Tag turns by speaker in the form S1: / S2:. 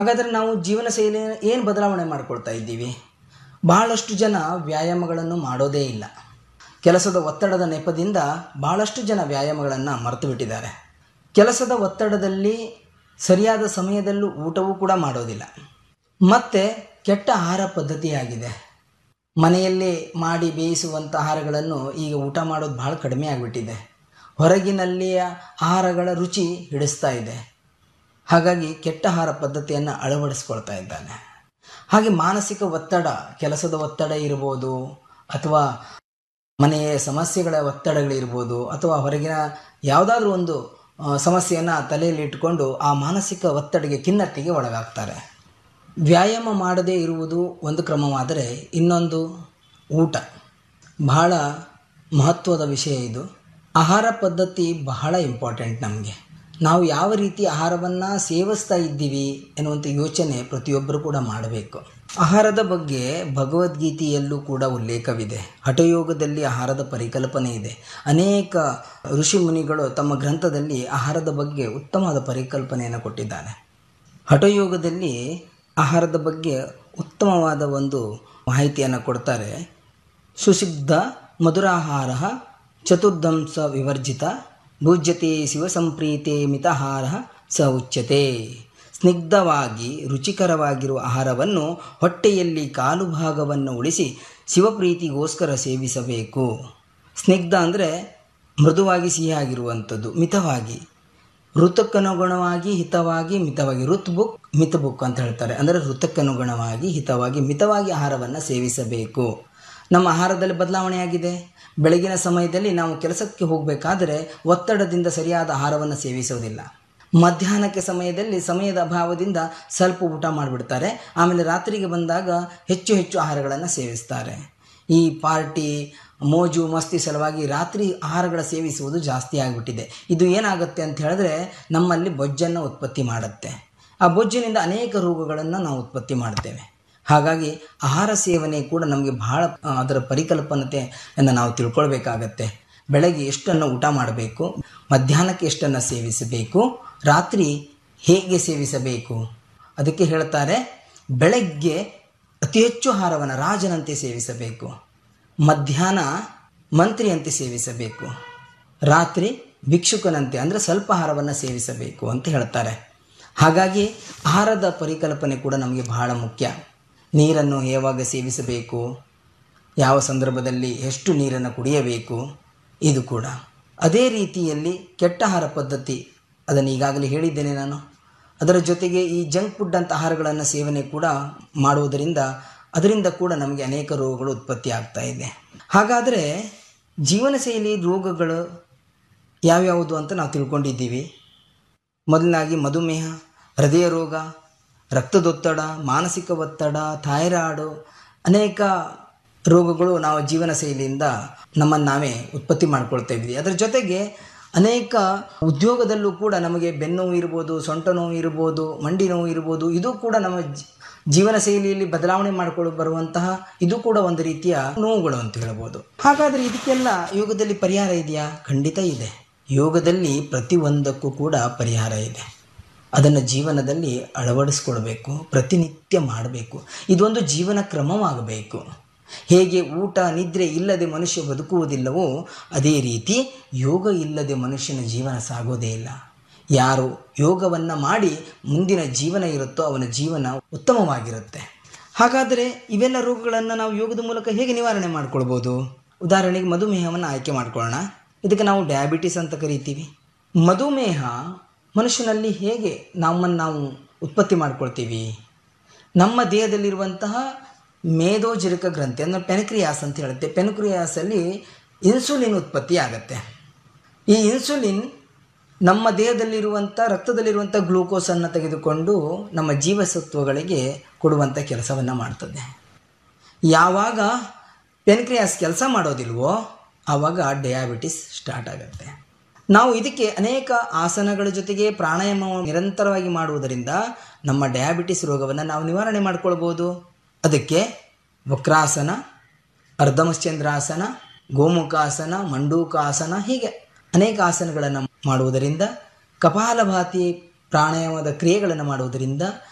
S1: ಹಾಗಾದರೆ ನಾವು ಜೀವನ ಶೈಲಿ ಏನು ಬದಲಾವಣೆ ಮಾಡ್ಕೊಳ್ತಾ ಇದ್ದೀವಿ ಬಹಳಷ್ಟು ಜನ ವ್ಯಾಯಾಮಗಳನ್ನು ಮಾಡೋದೇ ಇಲ್ಲ ಕೆಲಸದ ಒತ್ತಡದ ನೆಪದಿಂದ ಬಹಳಷ್ಟು ಜನ ವ್ಯಾಯಾಮಗಳನ್ನು ಮರೆತು ಬಿಟ್ಟಿದ್ದಾರೆ ಕೆಲಸದ ಒತ್ತಡದಲ್ಲಿ ಸರಿಯಾದ ಸಮಯದಲ್ಲೂ ಊಟವೂ ಕೂಡ ಮಾಡೋದಿಲ್ಲ ಮತ್ತು ಕೆಟ್ಟ ಆಹಾರ ಪದ್ಧತಿಯಾಗಿದೆ ಮನೆಯಲ್ಲಿ ಮಾಡಿ ಬೇಯಿಸುವಂಥ ಆಹಾರಗಳನ್ನು ಈಗ ಊಟ ಮಾಡೋದು ಭಾಳ ಕಡಿಮೆ ಆಗಿಬಿಟ್ಟಿದೆ ಹೊರಗಿನಲ್ಲಿಯ ಆಹಾರಗಳ ರುಚಿ ಹಿಡಿಸ್ತಾ ಇದೆ ಹಾಗಾಗಿ ಕೆಟ್ಟ ಆಹಾರ ಪದ್ಧತಿಯನ್ನು ಅಳವಡಿಸ್ಕೊಳ್ತಾ ಇದ್ದಾನೆ ಹಾಗೆ ಮಾನಸಿಕ ಒತ್ತಡ ಕೆಲಸದ ಒತ್ತಡ ಇರ್ಬೋದು ಅಥವಾ ಮನೆಯ ಸಮಸ್ಯೆಗಳ ಒತ್ತಡಗಳಿರ್ಬೋದು ಅಥವಾ ಹೊರಗಿನ ಯಾವುದಾದ್ರೂ ಒಂದು ಸಮಸ್ಯೆಯನ್ನು ತಲೆಯಲ್ಲಿ ಇಟ್ಟುಕೊಂಡು ಆ ಮಾನಸಿಕ ಒತ್ತಡಗೆ ಖಿನ್ನತೆಗೆ ಒಳಗಾಗ್ತಾರೆ ವ್ಯಾಯಾಮ ಮಾಡದೇ ಇರುವುದು ಒಂದು ಕ್ರಮವಾದರೆ ಇನ್ನೊಂದು ಊಟ ಬಹಳ ಮಹತ್ವದ ವಿಷಯ ಇದು ಆಹಾರ ಪದ್ಧತಿ ಬಹಳ ಇಂಪಾರ್ಟೆಂಟ್ ನಮಗೆ ನಾವು ಯಾವ ರೀತಿ ಆಹಾರವನ್ನು ಸೇವಿಸ್ತಾ ಇದ್ದೀವಿ ಎನ್ನುವಂಥ ಯೋಚನೆ ಪ್ರತಿಯೊಬ್ಬರು ಕೂಡ ಮಾಡಬೇಕು ಆಹಾರದ ಬಗ್ಗೆ ಭಗವದ್ಗೀತೆಯಲ್ಲೂ ಕೂಡ ಉಲ್ಲೇಖವಿದೆ ಹಠಯೋಗದಲ್ಲಿ ಆಹಾರದ ಪರಿಕಲ್ಪನೆ ಇದೆ ಅನೇಕ ಋಷಿ ಮುನಿಗಳು ತಮ್ಮ ಗ್ರಂಥದಲ್ಲಿ ಆಹಾರದ ಬಗ್ಗೆ ಉತ್ತಮವಾದ ಪರಿಕಲ್ಪನೆಯನ್ನು ಕೊಟ್ಟಿದ್ದಾರೆ ಹಠಯೋಗದಲ್ಲಿ ಆಹಾರದ ಬಗ್ಗೆ ಉತ್ತಮವಾದ ಒಂದು ಮಾಹಿತಿಯನ್ನು ಕೊಡ್ತಾರೆ ಸುಸಿಗ್ಧ ಮಧುರಾಹಾರ ಚತುರ್ದಂಶ ವಿವರ್ಜಿತ ಭುಜ್ಯತೆ ಶಿವ ಸಂಪ್ರೀತೆ ಮಿತಾಹಾರ ಸ ಉಚ್ಯತೆ ಸ್ನಿಗ್ಧವಾಗಿ ರುಚಿಕರವಾಗಿರುವ ಆಹಾರವನ್ನು ಹೊಟ್ಟೆಯಲ್ಲಿ ಕಾಲು ಭಾಗವನ್ನು ಉಳಿಸಿ ಶಿವಪ್ರೀತಿಗೋಸ್ಕರ ಸೇವಿಸಬೇಕು ಸ್ನಿಗ್ಧ ಅಂದರೆ ಮೃದುವಾಗಿ ಸಿಹಿಯಾಗಿರುವಂಥದ್ದು ಮಿತವಾಗಿ ಋತುಕ್ಕನುಗುಣವಾಗಿ ಹಿತವಾಗಿ ಮಿತವಾಗಿ ಋತ್ ಬುಕ್ ಮಿತ ಬುಕ್ ಅಂತ ಹೇಳ್ತಾರೆ ಅಂದರೆ ಋತುಕ್ಕನುಗುಣವಾಗಿ ಹಿತವಾಗಿ ಮಿತವಾಗಿ ಆಹಾರವನ್ನು ಸೇವಿಸಬೇಕು ನಮ್ಮ ಆಹಾರದಲ್ಲಿ ಬದಲಾವಣೆಯಾಗಿದೆ ಬೆಳಗಿನ ಸಮಯದಲ್ಲಿ ನಾವು ಕೆಲಸಕ್ಕೆ ಹೋಗಬೇಕಾದರೆ ಒತ್ತಡದಿಂದ ಸರಿಯಾದ ಆಹಾರವನ್ನು ಸೇವಿಸೋದಿಲ್ಲ ಮಧ್ಯಾಹ್ನಕ್ಕೆ ಸಮಯದಲ್ಲಿ ಸಮಯದ ಅಭಾವದಿಂದ ಸ್ವಲ್ಪ ಊಟ ಮಾಡಿಬಿಡ್ತಾರೆ ಆಮೇಲೆ ರಾತ್ರಿಗೆ ಬಂದಾಗ ಹೆಚ್ಚು ಹೆಚ್ಚು ಆಹಾರಗಳನ್ನು ಸೇವಿಸ್ತಾರೆ ಈ ಪಾರ್ಟಿ ಮೋಜು ಮಸ್ತಿ ಸಲುವಾಗಿ ರಾತ್ರಿ ಆಹಾರಗಳ ಸೇವಿಸುವುದು ಜಾಸ್ತಿ ಆಗಿಬಿಟ್ಟಿದೆ ಇದು ಏನಾಗುತ್ತೆ ಅಂತ ಹೇಳಿದ್ರೆ ನಮ್ಮಲ್ಲಿ ಬೊಜ್ಜನ್ನು ಉತ್ಪತ್ತಿ ಮಾಡುತ್ತೆ ಆ ಬೊಜ್ಜಿನಿಂದ ಅನೇಕ ರೋಗಗಳನ್ನು ನಾವು ಉತ್ಪತ್ತಿ ಮಾಡ್ತೇವೆ ಹಾಗಾಗಿ ಆಹಾರ ಸೇವನೆ ಕೂಡ ನಮಗೆ ಬಹಳ ಅದರ ಪರಿಕಲ್ಪನತೆಯನ್ನು ನಾವು ತಿಳ್ಕೊಳ್ಬೇಕಾಗತ್ತೆ ಬೆಳಗ್ಗೆ ಎಷ್ಟನ್ನು ಊಟ ಮಾಡಬೇಕು ಮಧ್ಯಾಹ್ನಕ್ಕೆ ಎಷ್ಟನ್ನು ಸೇವಿಸಬೇಕು ರಾತ್ರಿ ಹೇಗೆ ಸೇವಿಸಬೇಕು ಅದಕ್ಕೆ ಹೇಳ್ತಾರೆ ಬೆಳಗ್ಗೆ ಅತಿ ಹೆಚ್ಚು ಆಹಾರವನ್ನು ರಾಜನಂತೆ ಸೇವಿಸಬೇಕು ಮಧ್ಯಾಹ್ನ ಮಂತ್ರಿಯಂತೆ ಸೇವಿಸಬೇಕು ರಾತ್ರಿ ಭಿಕ್ಷುಕನಂತೆ ಅಂದರೆ ಸ್ವಲ್ಪ ಆಹಾರವನ್ನು ಸೇವಿಸಬೇಕು ಅಂತ ಹೇಳ್ತಾರೆ ಹಾಗಾಗಿ ಆಹಾರದ ಪರಿಕಲ್ಪನೆ ಕೂಡ ನಮಗೆ ಬಹಳ ಮುಖ್ಯ ನೀರನ್ನು ಯಾವಾಗ ಸೇವಿಸಬೇಕು ಯಾವ ಸಂದರ್ಭದಲ್ಲಿ ಎಷ್ಟು ನೀರನ್ನು ಕುಡಿಯಬೇಕು ಇದು ಕೂಡ ಅದೇ ರೀತಿಯಲ್ಲಿ ಕೆಟ್ಟ ಆಹಾರ ಪದ್ಧತಿ ಅದನ್ನು ಈಗಾಗಲೇ ಹೇಳಿದ್ದೇನೆ ನಾನು ಅದರ ಜೊತೆಗೆ ಈ ಜಂಕ್ ಫುಡ್ ಅಂತ ಆಹಾರಗಳನ್ನು ಸೇವನೆ ಕೂಡ ಮಾಡುವುದರಿಂದ ಅದರಿಂದ ಕೂಡ ನಮಗೆ ಅನೇಕ ರೋಗಗಳು ಉತ್ಪತ್ತಿ ಆಗ್ತಾ ಇದೆ ಹಾಗಾದರೆ ಜೀವನ ಶೈಲಿ ರೋಗಗಳು ಯಾವ್ಯಾವುದು ಅಂತ ನಾವು ತಿಳ್ಕೊಂಡಿದ್ದೀವಿ ಮೊದಲನಾಗಿ ಮಧುಮೇಹ ಹೃದಯ ರೋಗ ರಕ್ತದೊತ್ತಡ ಮಾನಸಿಕ ಒತ್ತಡ ಥೈರಾಯ್ಡು ಅನೇಕ ರೋಗಗಳು ನಾವು ಜೀವನ ಶೈಲಿಯಿಂದ ನಮ್ಮನ್ನು ನಾವೇ ಉತ್ಪತ್ತಿ ಮಾಡ್ಕೊಳ್ತಾ ಇದ್ವಿ ಅದರ ಜೊತೆಗೆ ಅನೇಕ ಉದ್ಯೋಗದಲ್ಲೂ ಕೂಡ ನಮಗೆ ಬೆನ್ನೋವು ಇರ್ಬೋದು ಸೊಂಟ ನೋವು ಇರ್ಬೋದು ಮಂಡಿ ನೋವು ಇರ್ಬೋದು ಇದು ಕೂಡ ನಮ್ಮ ಜೀವನ ಶೈಲಿಯಲ್ಲಿ ಬದಲಾವಣೆ ಮಾಡಿಕೊಂಡು ಬರುವಂತಹ ಇದು ಕೂಡ ಒಂದು ರೀತಿಯ ನೋವುಗಳು ಅಂತ ಹೇಳ್ಬೋದು ಹಾಗಾದರೆ ಇದಕ್ಕೆಲ್ಲ ಯೋಗದಲ್ಲಿ ಪರಿಹಾರ ಇದೆಯಾ ಖಂಡಿತ ಇದೆ ಯೋಗದಲ್ಲಿ ಪ್ರತಿಯೊಂದಕ್ಕೂ ಕೂಡ ಪರಿಹಾರ ಇದೆ ಅದನ್ನು ಜೀವನದಲ್ಲಿ ಅಳವಡಿಸ್ಕೊಳ್ಬೇಕು ಪ್ರತಿನಿತ್ಯ ಮಾಡಬೇಕು ಇದೊಂದು ಜೀವನ ಕ್ರಮವಾಗಬೇಕು ಹೇಗೆ ಊಟ ನಿದ್ರೆ ಇಲ್ಲದೆ ಮನುಷ್ಯ ಬದುಕುವುದಿಲ್ಲವೋ ಅದೇ ರೀತಿ ಯೋಗ ಇಲ್ಲದೆ ಮನುಷ್ಯನ ಜೀವನ ಸಾಗೋದೇ ಇಲ್ಲ ಯಾರು ಯೋಗವನ್ನು ಮಾಡಿ ಮುಂದಿನ ಜೀವನ ಇರುತ್ತೋ ಅವನ ಜೀವನ ಉತ್ತಮವಾಗಿರುತ್ತೆ ಹಾಗಾದರೆ ಇವೆಲ್ಲ ರೋಗಗಳನ್ನು ನಾವು ಯೋಗದ ಮೂಲಕ ಹೇಗೆ ನಿವಾರಣೆ ಮಾಡ್ಕೊಳ್ಬೋದು ಉದಾಹರಣೆಗೆ ಮಧುಮೇಹವನ್ನು ಆಯ್ಕೆ ಮಾಡ್ಕೊಳ್ಳೋಣ ಇದಕ್ಕೆ ನಾವು ಡಯಾಬಿಟಿಸ್ ಅಂತ ಕರಿತೀವಿ ಮಧುಮೇಹ ಮನುಷ್ಯನಲ್ಲಿ ಹೇಗೆ ನಮ್ಮನ್ನು ನಾವು ಉತ್ಪತ್ತಿ ಮಾಡ್ಕೊಳ್ತೀವಿ ನಮ್ಮ ದೇಹದಲ್ಲಿರುವಂತಹ ಮೇಧೋಜರಿಕ ಗ್ರಂಥಿ ಅಂದರೆ ಪೆನ್ಕ್ರಿಯಾಸ್ ಅಂತ ಹೇಳುತ್ತೆ ಪೆನ್ಕ್ರಿಯಾಸಲ್ಲಿ ಇನ್ಸುಲಿನ್ ಉತ್ಪತ್ತಿ ಆಗುತ್ತೆ ಈ ಇನ್ಸುಲಿನ್ ನಮ್ಮ ದೇಹದಲ್ಲಿರುವಂಥ ರಕ್ತದಲ್ಲಿರುವಂಥ ಗ್ಲೂಕೋಸನ್ನು ತೆಗೆದುಕೊಂಡು ನಮ್ಮ ಜೀವಸತ್ವಗಳಿಗೆ ಕೊಡುವಂಥ ಕೆಲಸವನ್ನು ಮಾಡ್ತದೆ ಯಾವಾಗ ಪೆನ್ಕ್ರಿಯಾಸ್ ಕೆಲಸ ಮಾಡೋದಿಲ್ವೋ ಆವಾಗ ಡಯಾಬಿಟಿಸ್ ಸ್ಟಾರ್ಟ್ ಆಗುತ್ತೆ ನಾವು ಇದಕ್ಕೆ ಅನೇಕ ಆಸನಗಳ ಜೊತೆಗೆ ಪ್ರಾಣಾಯಾಮವನ್ನು ನಿರಂತರವಾಗಿ ಮಾಡುವುದರಿಂದ ನಮ್ಮ ಡಯಾಬಿಟಿಸ್ ರೋಗವನ್ನು ನಾವು ನಿವಾರಣೆ ಮಾಡ್ಕೊಳ್ಬೋದು ಅದಕ್ಕೆ ವಕ್ರಾಸನ ಅರ್ಧಮಶ್ಚಂದ್ರಾಸನ ಗೋಮುಖಾಸನ ಮಂಡೂಕಾಸನ ಹೀಗೆ ಅನೇಕ ಆಸನಗಳನ್ನು ಮಾಡುವುದರಿಂದ ಕಪಾಲಭಾತಿ ಪ್ರಾಣಾಯಾಮದ ಕ್ರಿಯೆಗಳನ್ನು ಮಾಡುವುದರಿಂದ